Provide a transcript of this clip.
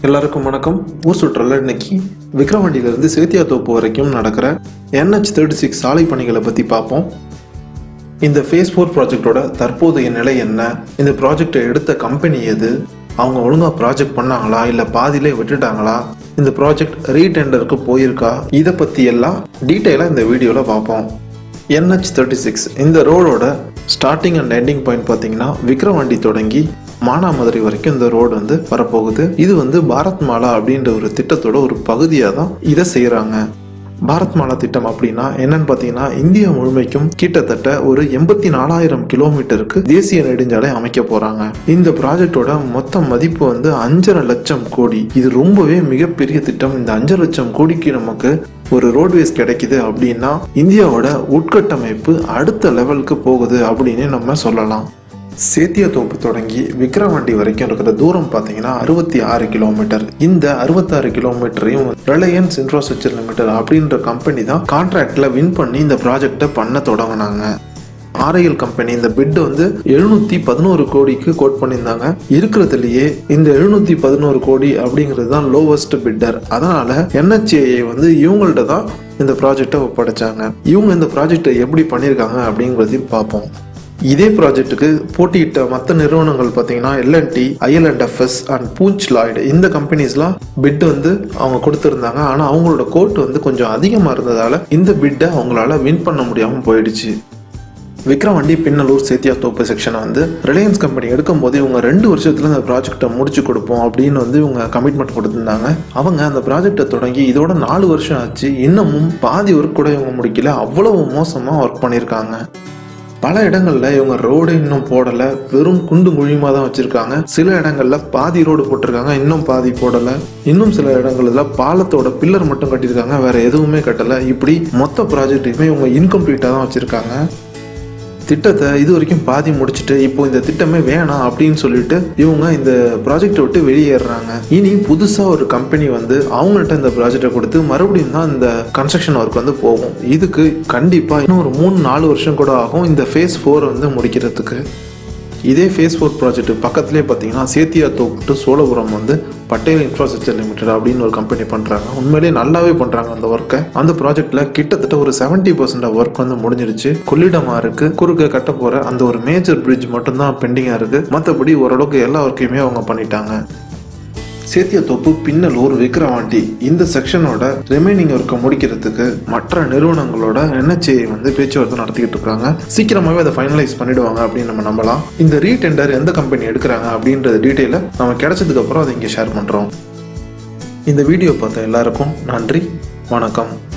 எல்லாருக்கும் வணக்கம் ஊர் சுற்றுலா இன்னைக்கு விக்ரவாண்டியிலிருந்து சேத்தியாத்தோப்பு வரைக்கும் நடக்கிற என்ஹெச் தேர்ட்டி சிக்ஸ் சாலை பணிகளை பற்றி பார்ப்போம் இந்த ஃபேஸ் ஃபோர் ப்ராஜெக்டோட தற்போதைய நிலை என்ன இந்த ப்ராஜெக்டை எடுத்த கம்பெனி எது அவங்க ஒழுங்காக ப்ராஜெக்ட் பண்ணாங்களா இல்லை பாதியிலே விட்டுட்டாங்களா இந்த ப்ராஜெக்ட் ரீடெண்டருக்கு போயிருக்கா இதை பற்றி எல்லாம் டீட்டெயிலாக இந்த வீடியோவில் பார்ப்போம் என்ஹெச் தேர்ட்டி சிக்ஸ் இந்த ரோடோட ஸ்டார்டிங் அண்ட் எண்டிங் பாயிண்ட் பார்த்தீங்கன்னா விக்ரவாண்டி தொடங்கி மானாமதுரை வரைக்கும் இந்த ரோடு வந்து வரப்போகுது இது வந்து பாரத் மாலா அப்படின்ற ஒரு திட்டத்தோட ஒரு பகுதியாக தான் இதை செய்கிறாங்க பாரத் மாலா திட்டம் அப்படின்னா என்னன்னு பார்த்தீங்கன்னா இந்தியா முழுமைக்கும் கிட்டத்தட்ட ஒரு எண்பத்தி நாலாயிரம் கிலோமீட்டருக்கு தேசிய நெடுஞ்சாலை அமைக்க போறாங்க இந்த ப்ராஜெக்டோட மொத்த மதிப்பு வந்து அஞ்சரை லட்சம் கோடி இது ரொம்பவே மிகப்பெரிய திட்டம் இந்த அஞ்சரை லட்சம் கோடிக்கு நமக்கு ஒரு ரோட்வேஸ் கிடைக்குது அப்படின்னா இந்தியாவோட உட்கட்டமைப்பு அடுத்த லெவலுக்கு போகுது அப்படின்னு நம்ம சொல்லலாம் சேத்தியாத்தோப்பு தொடங்கி விக்ரவாண்டி வரைக்கும் இருக்கிற தூரம் பார்த்தீங்கன்னா அறுபத்தி ஆறு கிலோமீட்டர் இந்த அறுபத்தாறு கிலோமீட்டரையும் ரிலையன்ஸ் இன்ஃப்ராஸ்ட்ரக்சர் லிமிடெட் அப்படின்ற கம்பெனி தான் கான்ட்ராக்டில் வின் பண்ணி இந்த ப்ராஜெக்டை பண்ண தொடங்கினாங்க ஆர்ஐஎல் கம்பெனி இந்த பிட் வந்து எழுநூத்தி பதினோரு கோடிக்கு கோட் பண்ணியிருந்தாங்க இருக்கிறதுலயே இந்த எழுநூத்தி பதினோரு கோடி அப்படிங்கிறது தான் லோவஸ்ட் பிட்டர் அதனால என்ஹெச்ஏஐ வந்து இவங்கள்ட்ட தான் இந்த ப்ராஜெக்டை ஒப்படைச்சாங்க இவங்க இந்த ப்ராஜெக்டை எப்படி பண்ணியிருக்காங்க அப்படிங்கிறதையும் பார்ப்போம் இதே ப்ராஜெக்ட்டுக்கு போட்டியிட்ட மற்ற நிறுவனங்கள் பார்த்தீங்கன்னா L N T I L N F S and Punj Lloyd இந்த கம்பெனிஸ்லாம் பிட் வந்து அவங்க கொடுத்துருந்தாங்க ஆனால் அவங்களோட கோட் வந்து கொஞ்சம் அதிகமாக இருந்ததால் இந்த பிட்டை அவங்களால வின் பண்ண முடியாமல் போயிடுச்சு விக்ரவாண்டி பின்னலூர் சேத்தியாத்தோப்பு செக்ஷனை வந்து ரிலையன்ஸ் கம்பெனி எடுக்கும் போது இவங்க ரெண்டு வருஷத்துல இந்த ப்ராஜெக்டை முடிச்சு கொடுப்போம் அப்படின்னு வந்து இவங்க கமிட்மெண்ட் கொடுத்துருந்தாங்க அவங்க அந்த ப்ராஜெக்டை தொடங்கி இதோட நாலு வருஷம் ஆச்சு இன்னமும் பாதி ஒர்க் கூட இவங்க முடிக்கல அவ்வளவு மோசமாக ஒர்க் பண்ணியிருக்காங்க பல இடங்கள்ல இவங்க ரோடு இன்னும் போடல வெறும் குண்டு குழியுமா தான் வச்சிருக்காங்க சில இடங்கள்ல பாதி ரோடு போட்டிருக்காங்க இன்னும் பாதி போடல இன்னும் சில இடங்கள்ல பாலத்தோட பில்லர் மட்டும் கட்டியிருக்காங்க வேற எதுவுமே கட்டல இப்படி மொத்த ப்ராஜெக்டையுமே இவங்க இன்கம்ப்ளீட்டா தான் வச்சிருக்காங்க திட்டத்தை இது வரைக்கும் பாதி முடிச்சுட்டு இப்போ இந்த திட்டமே வேணாம் அப்படின்னு சொல்லிட்டு இவங்க இந்த ப்ராஜெக்டை விட்டு வெளியேறாங்க இனி புதுசாக ஒரு கம்பெனி வந்து அவங்கள்ட்ட இந்த ப்ராஜெக்டை கொடுத்து மறுபடியும் தான் இந்த கன்ஸ்ட்ரக்ஷன் ஒர்க் வந்து போகும் இதுக்கு கண்டிப்பாக இன்னும் ஒரு மூணு நாலு வருஷம் கூட ஆகும் இந்த ஃபேஸ் ஃபோர் வந்து முடிக்கிறதுக்கு இதே ஃபேஸ் ஃபோர் ப்ராஜெக்ட் பக்கத்துலேயே பார்த்தீங்கன்னா சேத்தியா தோப்பு டு சோழபுரம் வந்து பட்டேல் இன்ஃப்ராஸ்ட்ரக்சர் லிமிடெட் அப்படின்னு ஒரு கம்பெனி பண்ணுறாங்க உண்மையிலேயே நல்லாவே பண்ணுறாங்க அந்த ஒர்க்கை அந்த ப்ராஜெக்ட்டில் கிட்டத்தட்ட ஒரு செவன்ட்டி பர்சன்ட் ஒர்க் வந்து முடிஞ்சிருச்சு கொள்ளிடமாக இருக்குது குறுக்க கட்ட போகிற அந்த ஒரு மேஜர் பிரிட்ஜ் மட்டும்தான் பெண்டிங்காக இருக்குது மற்றபடி ஓரளவுக்கு எல்லா ஒர்க்கையுமே அவங்க பண்ணிட்டாங்க சேத்தியத்தோப்பு பின்னலூர் விக்ரவாண்டி இந்த செக்ஷனோட ரிமைனிங் ஒர்க்கை முடிக்கிறதுக்கு மற்ற நிறுவனங்களோட என்ஹெச்ஏ வந்து பேச்சுவார்த்தை நடத்திக்கிட்டு இருக்காங்க சீக்கிரமாகவே அதை ஃபைனலைஸ் பண்ணிடுவாங்க அப்படின்னு நம்ம நம்பலாம் இந்த ரீடெண்டர் எந்த கம்பெனி எடுக்கிறாங்க அப்படின்ற டீட்டெயிலை நம்ம கிடைச்சதுக்கு அப்புறம் அதை இங்கே ஷேர் பண்ணுறோம் இந்த வீடியோ பார்த்த எல்லாருக்கும் நன்றி வணக்கம்